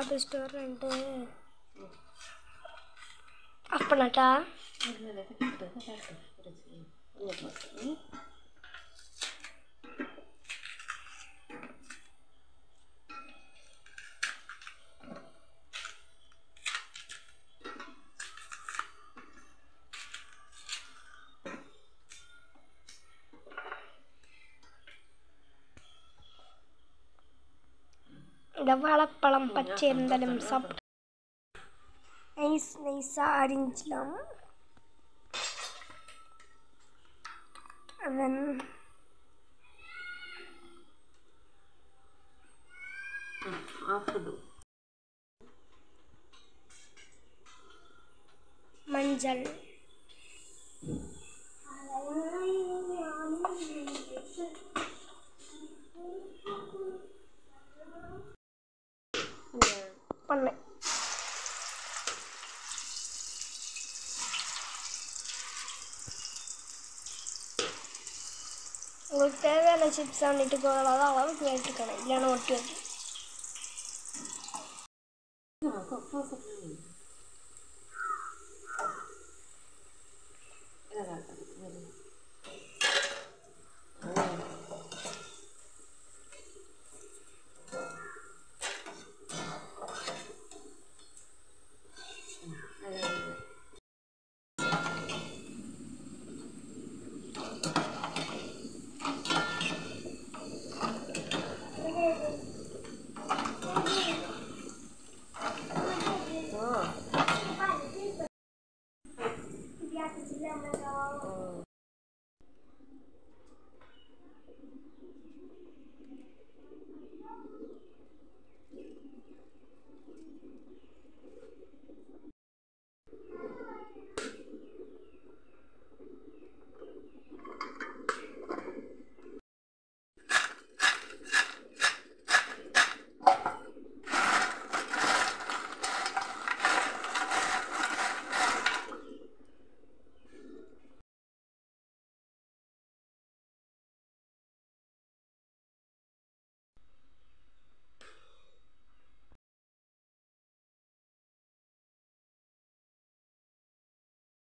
பார்த்துட்டு வரேன்ட்டு ஆஃப் பண்ணாட்டா இல்லை இல்லை கட்டு கட்டு பிரச்சனை இல்லை போட்டு இந்த வாழைப்பழம் பச்சை இருந்தாலும் சாப்பிட்டு நைஸ் நைஸாக அரிஞ்சலாம் அதன் ஆஃபுடு மஞ்சள் பண்ணேன் உங்களுக்கு தேவையான சிப்ஸ் வந்துட்டு போகலாம் அளவுக்கு வேட்டுக்கணும் இல்லைன்னா ஒட்டி வச்சு